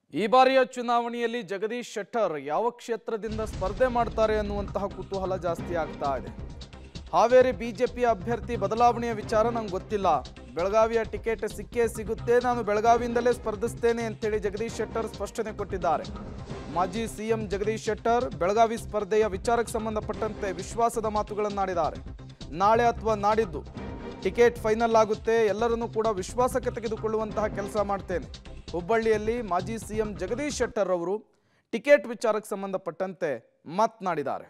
ಈ ಬಾರಿಯ ಚುನಾವಣೆಯಲ್ಲಿ ಜಗದೀಶ್ ಶೆಟ್ಟರ್ ಯಾವ ಕ್ಷೇತ್ರದಿಂದ ಸ್ಪರ್ಧೆ ಮಾಡ್ತಾರೆ ಅನ್ನುವಂತಹ ಕುತೂಹಲ ಜಾಸ್ತಿ ಆಗ್ತಾ ಇದೆ ಹಾವೇರಿ ಬಿಜೆಪಿಯ ಅಭ್ಯರ್ಥಿ ಬದಲಾವಣೆಯ ವಿಚಾರ ನಂಗೆ ಗೊತ್ತಿಲ್ಲ ಬೆಳಗಾವಿಯ ಟಿಕೆಟ್ ಸಿಕ್ಕೇ ಸಿಗುತ್ತೆ ನಾನು ಬೆಳಗಾವಿಯಿಂದಲೇ ಸ್ಪರ್ಧಿಸ್ತೇನೆ ಅಂತೇಳಿ ಜಗದೀಶ್ ಶೆಟ್ಟರ್ ಸ್ಪಷ್ಟನೆ ಕೊಟ್ಟಿದ್ದಾರೆ ಮಾಜಿ ಸಿಎಂ ಜಗದೀಶ್ ಶೆಟ್ಟರ್ ಬೆಳಗಾವಿ ಸ್ಪರ್ಧೆಯ ವಿಚಾರಕ್ಕೆ ಸಂಬಂಧಪಟ್ಟಂತೆ ವಿಶ್ವಾಸದ ಮಾತುಗಳನ್ನಾಡಿದ್ದಾರೆ ನಾಳೆ ಅಥವಾ ನಾಡಿದ್ದು ಟಿಕೆಟ್ ಫೈನಲ್ ಆಗುತ್ತೆ ಎಲ್ಲರನ್ನೂ ಕೂಡ ವಿಶ್ವಾಸಕ್ಕೆ ತೆಗೆದುಕೊಳ್ಳುವಂತಹ ಕೆಲಸ ಮಾಡ್ತೇನೆ ಹುಬ್ಬಳ್ಳಿಯಲ್ಲಿ ಮಾಜಿ ಸಿಎಂ ಜಗದೀಶ್ ಶೆಟ್ಟರ್ ಅವರು ಟಿಕೆಟ್ ವಿಚಾರಕ್ಕೆ ಸಂಬಂಧಪಟ್ಟಂತೆ ಮಾತನಾಡಿದ್ದಾರೆ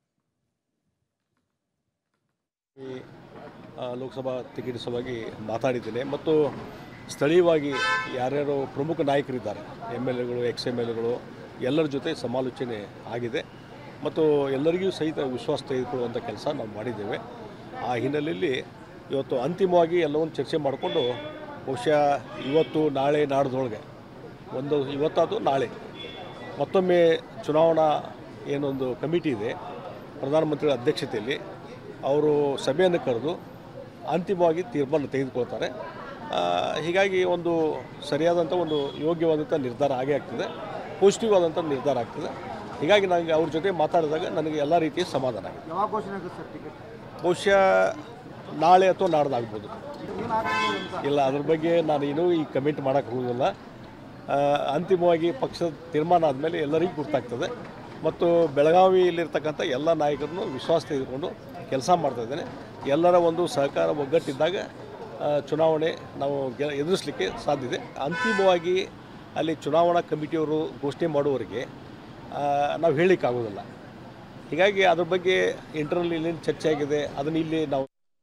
ಈ ಆ, ಲೋಕಸಭಾ ಟಿಕೆಟ್ ಸಲುವಾಗಿ ಮಾತಾಡಿದ್ದೇನೆ ಮತ್ತು ಸ್ಥಳೀಯವಾಗಿ ಯಾರ್ಯಾರು ಪ್ರಮುಖ ನಾಯಕರಿದ್ದಾರೆ ಎಮ್ ಎಲ್ ಎಗಳು ಎಕ್ಸ್ ಎಮ್ ಎಲ್ ಎಗಳು ಎಲ್ಲರ ಜೊತೆ ಸಮಾಲೋಚನೆ ಆಗಿದೆ ಮತ್ತು ಎಲ್ಲರಿಗೂ ಸಹಿತ ವಿಶ್ವಾಸ ತೆಗೆದುಕೊಳ್ಳುವಂಥ ಕೆಲಸ ನಾವು ಮಾಡಿದ್ದೇವೆ ಆ ಹಿನ್ನೆಲೆಯಲ್ಲಿ ಇವತ್ತು ಅಂತಿಮವಾಗಿ ಎಲ್ಲವನ್ನು ಚರ್ಚೆ ಮಾಡಿಕೊಂಡು ಬಹುಶಃ ಇವತ್ತು ನಾಳೆ ನಾಡ್ದೊಳಗೆ ಒಂದು ಇವತ್ತಾದು ನಾಳೆ ಮತ್ತೊಮ್ಮೆ ಚುನಾವಣಾ ಏನೊಂದು ಕಮಿಟಿ ಇದೆ ಪ್ರಧಾನಮಂತ್ರಿಗಳ ಅಧ್ಯಕ್ಷತೆಯಲ್ಲಿ ಅವರು ಸಭೆಯನ್ನು ಕರೆದು ಅಂತಿಮವಾಗಿ ತೀರ್ಮಾನ ತೆಗೆದುಕೊಳ್ತಾರೆ ಆ, ಹೀಗಾಗಿ ಒಂದು ಸರಿಯಾದಂಥ ಒಂದು ಯೋಗ್ಯವಾದಂಥ ನಿರ್ಧಾರ ಆಗೇ ಆಗ್ತದೆ ಪಾಸಿಟಿವ್ ಆದಂಥ ನಿರ್ಧಾರ ಆಗ್ತದೆ ಹೀಗಾಗಿ ನನಗೆ ಅವ್ರ ಜೊತೆ ಮಾತಾಡಿದಾಗ ನನಗೆ ಎಲ್ಲ ರೀತಿಯ ಸಮಾಧಾನ ಆಗಿದೆ ಯಾವಾಗ ಘೋಷಣೆ ಆಗುತ್ತೆ ಸರ್ ಟಿಕೆಟ್ ಬಹುಶಃ ನಾಳೆ ಅಥವಾ ನಾಡ್ದಾಗ್ಬೋದು ಏನಾಗ್ತದೆ ಅಂತ ಇಲ್ಲ ಅದ್ರ ಬಗ್ಗೆ ನಾನು ಇನ್ನೂ ಈ ಕಮೆಂಟ್ ಮಾಡೋಕ್ಕೆ ಹೋಗೋದಿಲ್ಲ ಆ, ಅಂತಿಮವಾಗಿ ಪಕ್ಷದ ತೀರ್ಮಾನ ಆದಮೇಲೆ ಎಲ್ಲರಿಗೂ ಗೊತ್ತಾಗ್ತದೆ ಮತ್ತು ಬೆಳಗಾವಿಯಲ್ಲಿರ್ತಕ್ಕಂಥ ಎಲ್ಲ ನಾಯಕರನ್ನು ವಿಶ್ವಾಸ ತೆಗೆದುಕೊಂಡು ಕೆಲಸ ಮಾಡ್ತಾ ಇದ್ದೇನೆ ಎಲ್ಲರ ಒಂದು ಸಹಕಾರ ಒಗ್ಗಟ್ಟಿದ್ದಾಗ ಆ, ಚುನಾವಣೆ ನಾವು ಗೆ- ಎದುರಿಸಲಿಕ್ಕೆ ಸಾಧ್ಯತೆ ಅಂತಿಮವಾಗಿ ಅಲ್ಲಿ ಚುನಾವಣಾ ಕಮಿಟಿಯವರು ಘೋಷಣೆ ಮಾಡುವವರೆಗೆ ಆ, ನಾವು ಹೇಳಲಿಕ್ಕಾಗೋದಿಲ್ಲ ಹೀಗಾಗಿ ಅದ್ರ ಬಗ್ಗೆ ಇಂಟರ್ನಲ್ ಏನೇನು ಚರ್ಚೆ ಆಗಿದೆ ಅದನ್ನು ಇಲ್ಲಿ ನಾವು